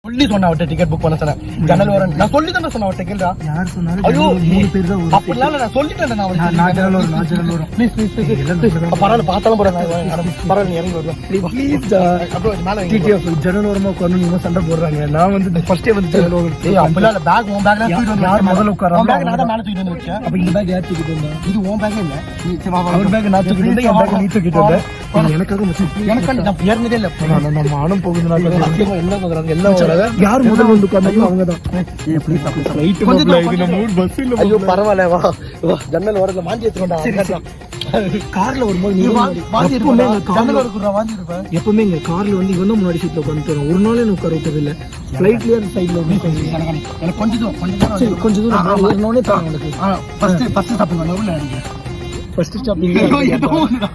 சொல்லி சொன்ன அவட்ட டிக்கெட் புக் பண்ண சொன்னேன் ஜன்னல் வர நான் சொல்லி தானே சொன்ன அவட்ட கேள்டா யார் சொன்னாலும் ஐயோ மூணு பேர் தான் அப்படிலாம் இல்ல, நான் சொல்லிட்டேன் நான் நான் நான் ஜன்னல் வரும் நான் ஜன்னல் வரும் ப்ளீஸ் ப்ளீஸ் ப்ளீஸ் பரவாயில்ல பார்த்தாலும் போறேன் நான் பரவாயில்ல நீ இறங்கி வருவேன் ப்ளீஸ் அப்படியே மேல இறங்கி டிடிஎஃப் ஜன்னல் ஓரமா உட்கார்ந்து நீங்க சண்டை போடுறாங்க நான் வந்து ஃபர்ஸ்டே வந்து ஜன்னல் ஓரம் ஏய் அப்படிலாம் இல்ல பேக் உன் பேக்ல யார் தூக்கிட்டு வந்து யார் முதல்ல உட்கார்றாங்களோ உன் பேக் நான் தான் மேல தூக்கிட்டு வந்து வச்சேன் அப்ப இந்த பேக் யார் தூக்கிட்டு வந்தா இது உன் பேக்கே இல்ல நீ சரி, வா, வா, அவர் வா. பேக் நான் தூக்கிட்டு வந்தேன் என் பேக் நீ தூக்கிட்டு வந்த நீ எனக்காக மச்சான் please எனக்கு மச்சான். நான் ஏறினதே இல்ல நான் நான் மானம் போகுதுன்னா சத்தியமா எல்லாம் பாக்குறாங்க எல்லாம் வராங்க யார் முதல்ல வந்து உட்கார்ந்தாங்களோ அவங்க தான் ரைட் கொஞ்சம் மாப்ள தூரம் இது நம்ம ஊர் பஸ் இல்ல ஐயோ பரவாயில்ல வா வா ஜன்னல் வரதுல மாஞ்சி எடுத்துக்கோண்டா கார்ல வரும்போது நீ நீ வாந்தி வாந்தி எப்பவுமே இருப்பா எங்க ஜன்னல் கார்ல வரக்குறா வாந்தி இருப்பேன் எப்பவுமே எங்க கார்ல வந்து இவன் தான் முன்னாடி சீட்ல உட்காந்துட்டு வரும் ஒரு நாள் எனக்கு உட்கார விட்டது இல்ல ஃபிளைட்லயே அந்த சைடுல வந்து உட்காந்து எனக்கு கொஞ்சம் தூரம் கொஞ்சம் தூரம் சரி கொஞ்சம் தூரம் ஒரு நாளே தாங்க உனக்கு ஃபர்ஸ்ட் ஃபர்ஸ்ட் ஸ்டாப்பிங் வந்து உள்ள இறங்க ஃபர்ஸ்ட் ஸ்டாப்பிங் ஏதோ ஒண்ணுதான்.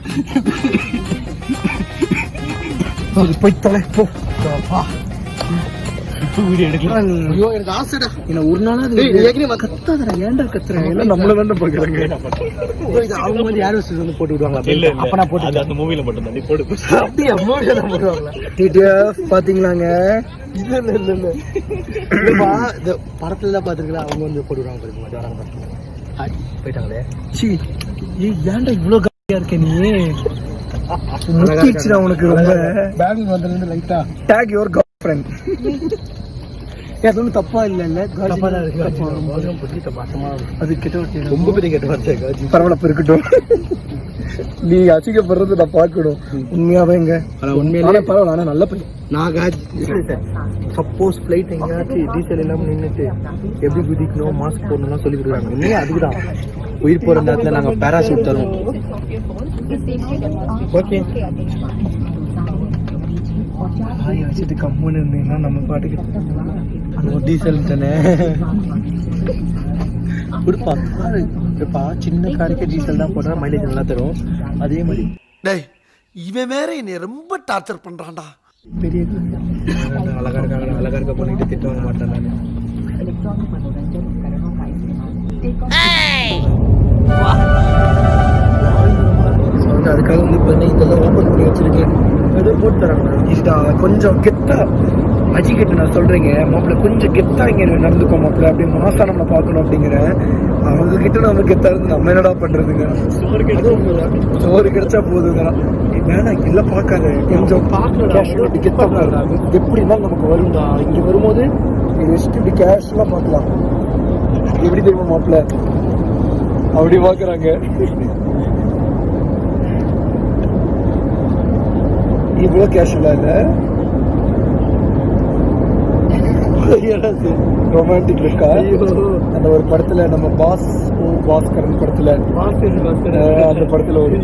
போய் தொலை போ வீடியோ எடுக்கலாம் ஐயோ எனக்கு ஆசைடா என்ன ஒரு நாளா ஏய், ஏற்கனவே வந்து- கத்தாதடா ஏன்டா கத்துற எல்லாம் நம்மள தான் பாக்குறாங்க இது அவங்க வந்து யார் வச்சு வந்து போட்டு விடுவாங்களா இல்ல அப்ப நான் போட்டு அது அந்த மூவில மட்டும் தான் நீ போடு அப்படியே மூணு தான் போடுவாங்களா டிடிஎஃப் பாத்தீங்களாங்க இல்ல இல்ல இல்ல இல்ல இல்லப்பா இந்த படத்துல தான் பாத்துருக்கல அவங்க வந்து போட்டு விடுவாங்க பாருங்க மட்டும் வராங்க பாருங்க ஹாய், போயிட்டாங்களே சி ஏய் ஏன்டா இவ்ளோ காலியா இருக்க நீ முத்திச்சுடா உனக்கு ரொம்ப பேங்க் வந்ததுல லைட்டா டேக் யுவர் கேர்ள் ஃப்ரெண்ட் அது ஒன்றும் தப்பா இல்ல இல்ல தப்பா தான் இருக்கு கொஞ்சம் புரியுது மாசமா அது கெட்ட வார்த்தை ரொம்ப பெரிய கெட்ட வார்த்தை காஜி பரவாயில்ல இருக்கட்டும் நீ அசிங்கப்படுறத நான் பார்க்கணும் உண்மையாவே எங்க ஆனா உண்மையிலே ஆனா பரவாயில்ல ஆனா நல்ல பையன் நான் காஜி சப்போஸ் ஃபிளைட் எங்கேயாச்சும் டீசல் இல்லாம நின்னுட்டு எப்படி குதிக்கணும் மாஸ்க் போடணும்லாம் சொல்லி கொடுக்குறாங்க உண்மையா அதுக்குதான் உயிர் போற நேரத்துல நாங்க பேராசூட் தரோம் ஓகே ஆய் வச்சுட்டு கம்முன்னு இருந்தீங்கன்னா நம்ம பாட்டுக்கு டீசல் தானே கொடுப்பா இப்பா சின்ன காருக்கே டீசல் தான் போட்டா மைலேஜ் நல்லா தரும் அதே மாதிரி டேய் இவன் வேற என்னை ரொம்ப டார்ச்சர் பண்றான்டா பெரிய அழகா இருக்காங்க அழகா இருக்க பண்ணிட்டு திட்டு வாங்க மாட்டேன் நான் அதுக்காக வந்து இப்போ இதெல்லாம் ஓப்பன் பண்ணி வச்சிருக்கேன் ஏதோ போட்டு தராங்க இதுடா கொஞ்சம் கெத்தா அஜிக்கிட்ட நான் சொல்றேங்க மாப்பிள்ள கொஞ்சம் கெத்தா இங்க நடந்துக்கோ மாப்பிள்ள அப்படியே மாசா நம்ம பார்க்கணும் அப்படிங்கிற அவங்க கிட்ட நம்ம கெத்தா இருந்து நம்ம என்னடா பண்றதுங்க சோறு கிடைச்சா சோறு கிடைச்சா போதுங்க வேணாம் இல்ல பார்க்காத கொஞ்சம் கேஷுவல் கெத்தா பாருங்க எப்படி இருந்தாலும் நமக்கு வரும்டா இங்க வரும்போது இது வச்சுட்டு இப்படி கேஷுவலா பார்க்கலாம் எப்படி தெரியுமா மாப்பிள்ள அப்படி பாக்குறாங்க இவ்வளவு கேஷுவலா இல்ல ரொமான்டிக் இருக்கா அந்த ஒரு படத்துல நம்ம பாஸ் ஓ பாஸ்கரன் படத்துல அஹ் அந்த படத்துல ஒரு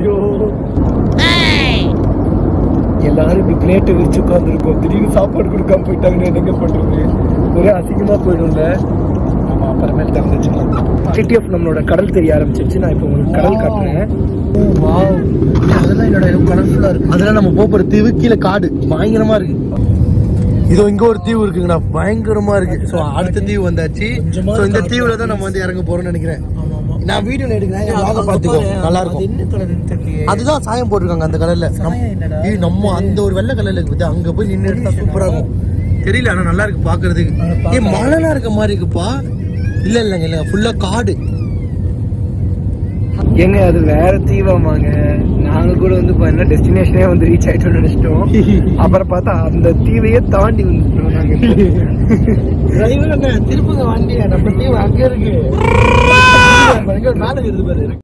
எல்லாரும் இப்படி பிளேட்டை விரிச்சு உட்காந்துருக்கோம் திடீர்னு சாப்பாடு கொடுக்காம போயிட்டாங்கன்னு என்னங்க பண்றது ஒரே அசிங்கமா போயிடும்ல ஆமா அப்புறமேல் திறந்துச்சுக்கலாம் டிடிஎஃப் நம்மளோட கடல் தெரிய ஆரம்பிச்சிருச்சு நான் இப்போ உங்களுக்கு கடல் காட்டுறேன் ஓ வாவ் அதெல்லாம் என்னோட கலர்ஃபுல்லா இருக்கு அதெல்லாம் நம்ம போற தீவு கீழே காடு பயங்கரமா இருக்கு இதோ இங்க ஒரு தீவு இருக்குங்கண்ணா பயங்கரமா இருக்கு சோ அடுத்த தீவு வந்தாச்சு சோ இந்த தீவுல தான் நம்ம வந்து இறங்க போறோம்னு நினைக்கிறேன் நான் வீடியோல எடுக்கிறேன் என் vlog-அ பாத்துக்கோ நல்லா இருக்கும் என்ன கலர் தெரியல அதுதான் சாயம் போட்டிருக்காங்க அந்த கலர்ல என்னடா? ஏய் நம்ம அந்த ஒரு வெள்ளை கலர்ல இருக்குது அங்க போய் நின்று எடுத்தா சூப்பரா இருக்கும் தெரியல ஆனா நல்லா இருக்கு பாக்குறதுக்கு ஏய் மழைலாம் இருக்க மாதிரி இருக்குப்பா இல்ல இல்லங்க இல்ல ஃபுல்லா காடு ஏங்க அது வேற தீவாமாங்க நாங்க கூட வந்து பாத்தீங்கன்னா டெஸ்டினேஷனே வந்து ரீச் ஆயிட்டோம்னு நினைச்சிட்டோம் அப்புறம் பார்த்தா அந்த தீவையே தாண்டி வந்துட்டோம் நாங்க டிரைவர் என்ன திருப்புங்க வண்டியை நம்ம தீவு அங்க இருக்கு மேல இருக்கு பாரு